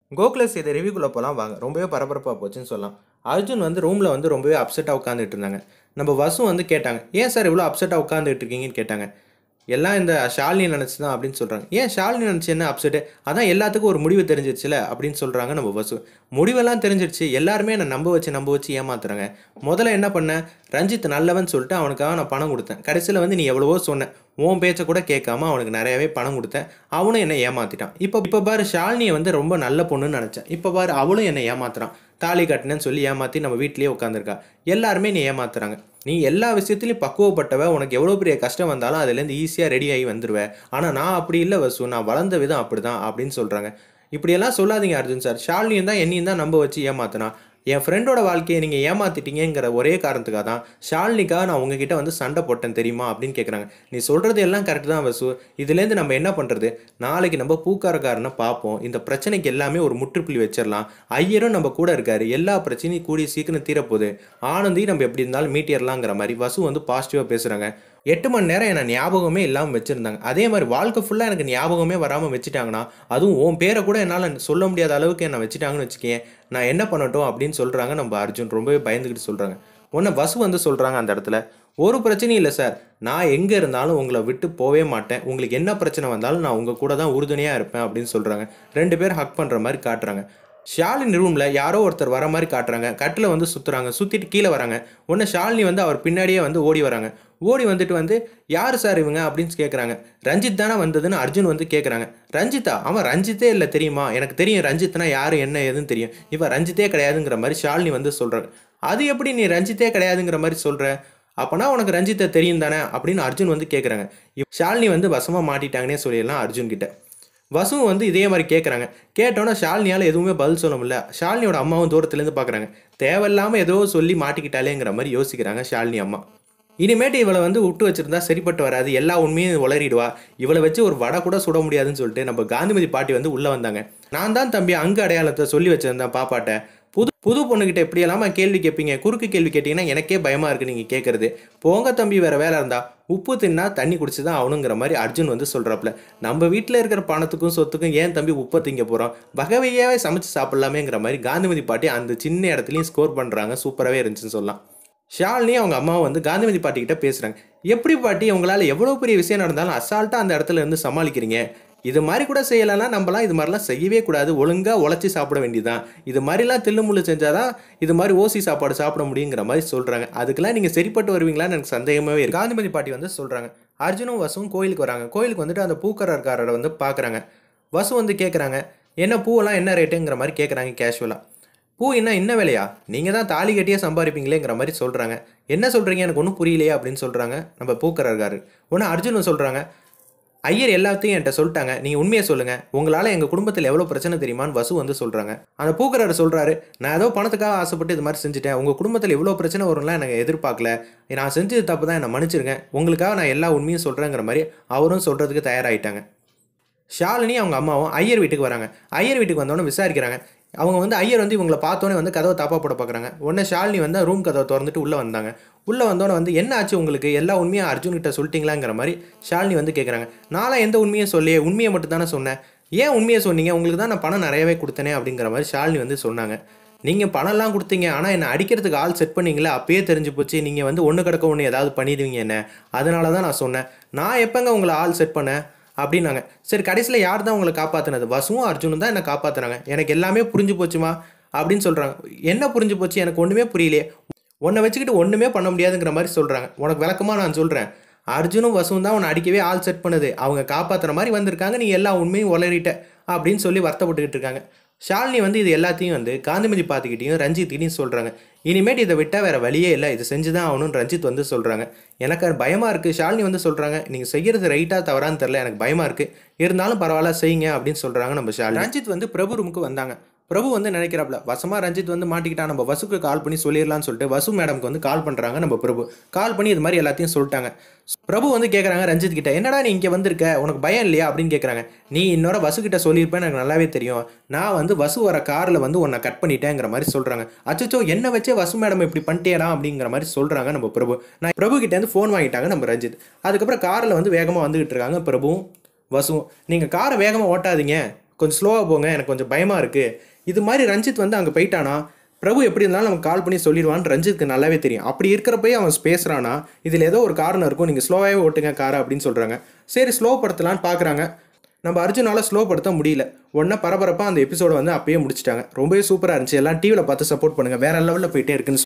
கோகுலஸ் இதை ரிவ்யூக்குள்ளே போகலாம் வாங்க ரொம்பவே பரபரப்பாக போச்சுன்னு சொல்லலாம் அர்ஜுன் வந்து ரூமில் வந்து ரொம்பவே அப்செட்டாக உட்காந்துட்டு இருந்தாங்க நம்ம வசு வந்து கேட்டாங்க ஏன் சார் இவ்வளோ அப்செட்டாக உட்காந்துட்டு இருக்கீங்கன்னு கேட்டாங்க எல்லாம் இந்த ஷாலினி நினச்சி தான் அப்படின்னு சொல்கிறாங்க ஏன் ஷாலினி நினச்சி என்ன அப்செட்டு அதான் எல்லாத்துக்கும் ஒரு முடிவு தெரிஞ்சிருச்சுல அப்படின்னு சொல்கிறாங்க நம்ம வசு முடிவெல்லாம் தெரிஞ்சிருச்சு எல்லாருமே என்னை நம்ப வச்சு நம்ப வச்சு ஏமாத்துறாங்க முதல்ல என்ன பண்ணேன் ரஞ்சித் நல்லவன் சொல்லிட்டு அவனுக்காக நான் பணம் கொடுத்தேன் கடைசியில் வந்து நீ எவ்வளவோ சொன்ன உன் பேச்சை கூட கேட்காம அவனுக்கு நிறையவே பணம் கொடுத்தேன் அவனும் என்னை ஏமாத்திட்டான் இப்போ இப்போ பாரு ஷாலினியை வந்து ரொம்ப நல்ல பொண்ணுன்னு நினச்சேன் இப்போ பாரு அவளும் என்னை ஏமாத்துறான் தாலி கட்டினேன்னு சொல்லி ஏமாற்றி நம்ம வீட்லேயே உட்காந்துருக்கா எல்லாருமே நீ ஏமாத்துறாங்க நீ எல்லா விஷயத்துலையும் பக்குவப்பட்டவ உனக்கு எவ்வளோ பெரிய கஷ்டம் வந்தாலும் அதுலேருந்து ஈஸியாக ரெடி ஆகி வந்துடுவேன் ஆனால் நான் அப்படி இல்லை வசு நான் வளர்ந்த விதம் அப்படி தான் அப்படின்னு சொல்கிறாங்க இப்படியெல்லாம் சொல்லாதீங்க அர்ஜுன் சார் ஷாலினியும் தான் என்னையும் தான் நம்ப வச்சு ஏமாத்தினா என் ஃப்ரெண்டோட வாழ்க்கையை நீங்கள் ஏமாத்திட்டீங்கிற ஒரே காரணத்துக்காக தான் ஷாலினிக்காக நான் உங்ககிட்ட வந்து சண்டை போட்டேன் தெரியுமா அப்படின்னு கேட்குறாங்க நீ சொல்கிறது எல்லாம் கரெக்டு தான் வசு இதுலேருந்து நம்ம என்ன பண்ணுறது நாளைக்கு நம்ம பூக்காரக்காரனை பார்ப்போம் இந்த பிரச்சனைக்கு எல்லாமே ஒரு முற்றுப்புள்ளி வச்சிடலாம் ஐயரும் நம்ம கூட இருக்காரு எல்லா பிரச்சனையும் கூடிய சீக்கிரம் தீரப்போகுது ஆனந்தி நம்ம எப்படி இருந்தாலும் மீட்டியர்லாங்கிற மாதிரி வசு வந்து பாசிட்டிவாக பேசுகிறாங்க எட்டு மணி நேரம் என்னை ஞாபகமே இல்லாமல் வச்சுருந்தாங்க அதே மாதிரி வாழ்க்கை ஃபுல்லாக எனக்கு ஞாபகமே வராமல் வச்சுட்டாங்கன்னா அதுவும் உன் பேரை கூட என்னால் சொல்ல முடியாத அளவுக்கு என்னை வச்சுட்டாங்கன்னு வச்சுக்கேன் நான் என்ன பண்ணட்டும் அப்படின்னு சொல்கிறாங்க நம்ம அர்ஜுன் ரொம்பவே பயந்துக்கிட்டு சொல்கிறாங்க உன்னை வசு வந்து சொல்கிறாங்க அந்த இடத்துல ஒரு பிரச்சனையும் இல்லை சார் நான் எங்கே இருந்தாலும் உங்களை விட்டு போவே மாட்டேன் உங்களுக்கு என்ன பிரச்சனை வந்தாலும் நான் உங்கள் கூட தான் உறுதுணையாக இருப்பேன் அப்படின்னு சொல்கிறாங்க ரெண்டு பேர் ஹக் பண்ணுற மாதிரி காட்டுறாங்க ஷாலினி ரூமில் யாரோ ஒருத்தர் வர மாதிரி காட்டுறாங்க கட்டில் வந்து சுற்றுறாங்க சுற்றிட்டு கீழே வராங்க உடனே ஷாலினி வந்து அவர் பின்னாடியே வந்து ஓடி வராங்க ஓடி வந்துட்டு வந்து யார் சார் இவங்க அப்படின்னு கேட்குறாங்க ரஞ்சித் தானே வந்ததுன்னு அர்ஜுன் வந்து கேட்குறாங்க ரஞ்சித்தா அவன் ரஞ்சித்தே இல்லை தெரியுமா எனக்கு தெரியும் ரஞ்சித்னா யார் என்ன ஏதுன்னு தெரியும் இவன் ரஞ்சித்தே கிடையாதுங்கிற மாதிரி ஷாலினி வந்து சொல்கிறாங்க அது எப்படி நீ ரஞ்சித்தே கிடையாதுங்கிற மாதிரி சொல்கிற அப்போனா உனக்கு ரஞ்சித்தை தெரியும் தானே அப்படின்னு அர்ஜுன் வந்து கேட்குறாங்க ஷாலினி வந்து வசமாக மாட்டிட்டாங்கன்னே சொல்லிடலாம் அர்ஜுன் கிட்ட வசுவும் வந்து இதே மாதிரி கேட்குறாங்க கேட்டோன்னே ஷாலினியால் எதுவுமே பதில் சொல்ல முடியல ஷாலினியோட அம்மாவும் தூரத்துலேருந்து பார்க்குறாங்க தேவையில்லாமல் ஏதோ சொல்லி மாட்டிக்கிட்டாலேங்கிற மாதிரி யோசிக்கிறாங்க ஷாலினி அம்மா இனிமேட்டு இவளை வந்து விட்டு வச்சிருந்தா சரிப்பட்டு வராது எல்லா உண்மையும் உளறிடுவா இவளை வச்சு ஒரு வடை கூட சுட முடியாதுன்னு சொல்லிட்டு நம்ம காந்திமதி பாட்டி வந்து உள்ளே வந்தாங்க நான் தான் தம்பி அங்கு அடையாளத்தை சொல்லி வச்சிருந்தேன் பாப்பாட்ட புது புது பொண்ணுகிட்ட எப்படி எல்லாமா கேள்வி கேட்பீங்க குறுக்கு கேள்வி கேட்டிங்கன்னா எனக்கே பயமாக இருக்குது நீங்கள் கேட்குறது போங்க தம்பி வேறு வேலை இருந்தா உப்பு தின்னா தண்ணி குடிச்சு தான் ஆகணுங்கிற மாதிரி அர்ஜுன் வந்து சொல்கிறாப்புல நம்ம வீட்டில் இருக்கிற பணத்துக்கும் சொத்துக்கும் ஏன் தம்பி உப்பை திங்க போகிறோம் வகை வகையாகவே சமைச்சு சாப்பிட்லாமேங்கிற மாதிரி காந்திமதி பாட்டி அந்த சின்ன இடத்துலையும் ஸ்கோர் பண்ணுறாங்க சூப்பராகவே இருந்துச்சுன்னு சொல்லலாம் ஷாலினி அவங்க அம்மாவும் வந்து காந்திமதி பாட்டிக்கிட்ட பேசுகிறாங்க எப்படி பாட்டி உங்களால் எவ்வளோ பெரிய விஷயம் நடந்தாலும் அசால்ட்டாக அந்த இடத்துல இருந்து சமாளிக்கிறீங்க இது மாதிரி கூட செய்யலைன்னா நம்மலாம் இது மாதிரிலாம் செய்யவே கூடாது ஒழுங்காக உழைச்சி சாப்பிட வேண்டியதுதான் இது மாதிரிலாம் தில்லுமுள்ளு செஞ்சாதான் இது மாதிரி ஓசி சாப்பாடு சாப்பிட முடியுங்கிற மாதிரி சொல்கிறாங்க அதுக்கெல்லாம் நீங்கள் சரிப்பட்டு வருவீங்களான்னு எனக்கு சந்தேகமாகவே இருக்கு காந்திமதி பாட்டி வந்து சொல்கிறாங்க அர்ஜுனும் வசுவும் கோயிலுக்கு வராங்க கோயிலுக்கு வந்துட்டு அந்த பூக்கரக்காரரை வந்து பார்க்குறாங்க வசு வந்து கேட்குறாங்க என்ன பூவெல்லாம் என்ன ரேட்டுங்கிற மாதிரி கேட்குறாங்க கேஷுவலாக பூ என்ன என்ன விலையா நீங்கள் தான் தாலி கட்டியே சம்பாதிப்பீங்களேங்கிற மாதிரி சொல்கிறாங்க என்ன சொல்கிறீங்க எனக்கு ஒன்றும் புரியலையே அப்படின்னு சொல்கிறாங்க நம்ம பூக்கரர்காரு ஒன்று அர்ஜுன் சொல்கிறாங்க ஐயர் எல்லாத்தையும் என்கிட்ட சொல்லிட்டாங்க நீங்கள் உண்மையை சொல்லுங்கள் உங்களால் எங்கள் குடும்பத்தில் எவ்வளோ பிரச்சனை தெரியுமான்னு வசு வந்து சொல்கிறாங்க அந்த பூக்கரர் சொல்கிறாரு நான் ஏதோ பணத்துக்காக ஆசைப்பட்டு இது மாதிரி செஞ்சுட்டேன் உங்கள் குடும்பத்தில் இவ்வளோ பிரச்சனை வரும்லாம் எனக்கு எதிர்பார்க்கல நான் செஞ்சது தப்பு தான் என்னை மன்னிச்சிருங்க உங்களுக்காக நான் எல்லா உண்மையும் சொல்கிறேங்கிற மாதிரி அவரும் சொல்கிறதுக்கு தயாராகிட்டாங்க ஷாலினி அவங்க அம்மாவும் ஐயர் வீட்டுக்கு வராங்க ஐயர் வீட்டுக்கு வந்தோடனே விசாரிக்கிறாங்க அவங்க வந்து ஐயர் வந்து இவங்களை பார்த்தோன்னே வந்து கதவை தப்பா போட பார்க்குறாங்க உடனே ஷாலினி வந்து ரூம் கதவை திறந்துட்டு உள்ளே வந்தாங்க உள்ளே வந்தோடனே வந்து என்ன ஆச்சு உங்களுக்கு எல்லா உண்மையும் அர்ஜுன் கிட்ட சொல்லிட்டீங்களாங்கிற மாதிரி ஷாலினி வந்து கேட்குறாங்க நானும் எந்த உண்மையும் சொல்லியே உண்மையை மட்டும் தானே சொன்னேன் ஏன் உண்மையை சொன்னீங்க உங்களுக்கு தான் நான் பணம் நிறையவே கொடுத்தனே அப்படிங்கிற மாதிரி ஷாலினி வந்து சொன்னாங்க நீங்கள் பணம்லாம் கொடுத்தீங்க ஆனால் என்னை அடிக்கிறதுக்கு ஆள் செட் பண்ணீங்களே அப்பயே தெரிஞ்சு போச்சு நீங்கள் வந்து ஒன்று கிடக்க ஒன்று ஏதாவது பண்ணிடுவீங்க என்ன அதனால தான் நான் சொன்னேன் நான் எப்போங்க உங்களை ஆள் செட் பண்ணேன் அப்படின்னாங்க சரி கடைசியில் யார் தான் உங்களை காப்பாற்றினது வசுவும் அர்ஜுனும் தான் என்னை காப்பாற்றுறாங்க எனக்கு எல்லாமே புரிஞ்சு போச்சுமா அப்படின்னு சொல்கிறாங்க என்ன புரிஞ்சு போச்சு எனக்கு ஒன்றுமே புரியலையே உன்னை வச்சுக்கிட்டு ஒன்றுமே பண்ண முடியாதுங்கிற மாதிரி சொல்கிறாங்க உனக்கு விளக்கமாக நான் சொல்கிறேன் அர்ஜுனும் வசுவும் தான் உன்னை அடிக்கவே ஆள் செட் பண்ணுது அவங்க காப்பாற்றுற மாதிரி வந்திருக்காங்க நீ எல்லா உண்மையும் உளறிட்ட அப்படின்னு சொல்லி வருத்தப்பட்டுக்கிட்டு இருக்காங்க ஷாலினி வந்து இது எல்லாத்தையும் வந்து காந்திமதி பார்த்துக்கிட்டையும் ரஞ்சித்கிட்டையும் சொல்கிறாங்க இனிமேட்டு இதை விட்டால் வேறு வழியே இல்லை இது செஞ்சு தான் ஆகணும்னு ரஞ்சித் வந்து சொல்கிறாங்க எனக்கு அது பயமாக இருக்குது ஷாலினி வந்து சொல்கிறாங்க நீங்கள் செய்கிறது ரைட்டாக தவறான்னு தெரில எனக்கு பயமாக இருக்குது இருந்தாலும் பரவாயில்ல செய்யுங்க அப்படின்னு சொல்கிறாங்க நம்ம ஷாலினி ரஞ்சித் வந்து பிரபு ரூமுக்கு வந்தாங்க பிரபு வந்து நினைக்கிறாப்ல வசமாக ரஞ்சித் வந்து மாட்டிக்கிட்டா நம்ம வசுக்கு கால் பண்ணி சொல்லிடலாம்னு சொல்லிட்டு வசு மேடம்க்கு வந்து கால் பண்ணுறாங்க நம்ம பிரபு கால் பண்ணி இது மாதிரி எல்லாத்தையும் சொல்லிட்டாங்க பிரபு வந்து கேட்குறாங்க ரஞ்சித் கிட்ட என்னடா நீ இங்கே வந்திருக்க உனக்கு பயம் இல்லையா அப்படின்னு கேட்குறாங்க நீ இன்னொரு வசு கிட்ட சொல்லியிருப்பேன் எனக்கு நல்லாவே தெரியும் நான் வந்து வசு வர காரில் வந்து உன்னை கட் பண்ணிட்டேங்கிற மாதிரி சொல்கிறாங்க அச்சோ என்ன வச்சே வசு மேடம் இப்படி பண்ணிட்டேடா அப்படிங்கிற மாதிரி சொல்கிறாங்க நம்ம பிரபு நான் பிரபு கிட்டேருந்து ஃபோன் வாங்கிட்டாங்க நம்ம ரஞ்சித் அதுக்கப்புறம் காரில் வந்து வேகமாக வந்துகிட்டு இருக்காங்க பிரபுவும் வசுவும் நீங்கள் காரை வேகமாக ஓட்டாதீங்க கொஞ்சம் ஸ்லோவாக போங்க எனக்கு கொஞ்சம் பயமாக இருக்குது இது மாதிரி ரஞ்சித் வந்து அங்கே போயிட்டானா பிரபு எப்படி இருந்தாலும் நமக்கு கால் பண்ணி சொல்லிடுவான்னு ரஞ்சித்துக்கு நல்லாவே தெரியும் அப்படி இருக்கிறப்பயே அவன் பேசுகிறானா இதில் ஏதோ ஒரு காரணம் இருக்கும் நீங்கள் ஸ்லோவாகவே ஓட்டுங்க காரை அப்படின்னு சொல்கிறாங்க சரி ஸ்லோ படுத்தலான்னு பார்க்குறாங்க நம்ம அர்ஜுனால ஸ்லோ படுத்த முடியல உடனே பரபரப்பாக அந்த எபிசோட வந்து அப்பயே முடிச்சிட்டாங்க ரொம்பவே சூப்பராக இருந்துச்சு எல்லாம் டிவியில் பார்த்து சப்போர்ட் பண்ணுங்கள் வேற லெவலில் போயிட்டே இருக்குன்னு